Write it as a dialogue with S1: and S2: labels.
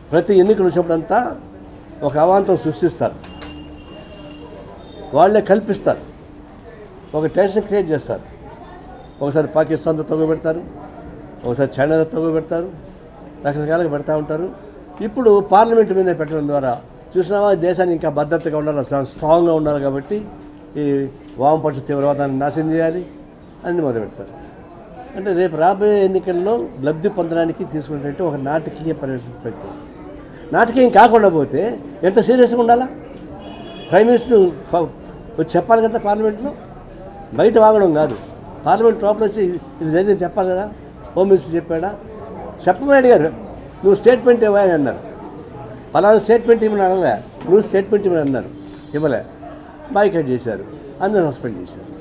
S1: ప్రతి ఎన్నికలు వచ్చినప్పుడంతా ఒక అవాంతం సృష్టిస్తారు వాళ్ళే కల్పిస్తారు ఒక టెన్షన్ క్రియేట్ చేస్తారు ఒకసారి పాకిస్తాన్తో తగ్గు పెడతారు ఒకసారి చైనాతో తగ్గు పెడతారు రకరకాలుగా పెడతా ఉంటారు ఇప్పుడు పార్లమెంట్ మీద పెట్టడం ద్వారా చూసినావా దేశాన్ని ఇంకా భద్రతగా ఉండాలి చాలా స్ట్రాంగ్గా ఉండాలి కాబట్టి ఈ వామపక్ష తీవ్రవాదాన్ని నాశనం చేయాలి అన్ని మొదలు పెడతారు అంటే రేపు రాబోయే ఎన్నికల్లో లబ్ధి పొందడానికి తీసుకునేటువంటి ఒక నాటకీయ పరిస్థితి నాటకీయం కాకుండా పోతే ఎంత సీరియస్గా ఉండాలా ప్రైమ్ మినిస్టర్ ఫ- వచ్చి చెప్పాలి కదా పార్లమెంట్లో బయట వాగడం కాదు పార్లమెంట్ లోపల వచ్చి ఇది జరిగింది చెప్పాలి కదా హోమ్ మినిస్టర్ చెప్పాడా చెప్పమని అడిగారు నువ్వు స్టేట్మెంట్ ఇవ్వా అని అన్నారు పలానా స్టేట్మెంట్ ఇవ్వమని అడగలే నువ్వు స్టేట్మెంట్ ఇవ్వమని అన్నారు ఇవ్వలే బాయ్కట్ చేశారు అందరూ సస్పెండ్ చేశారు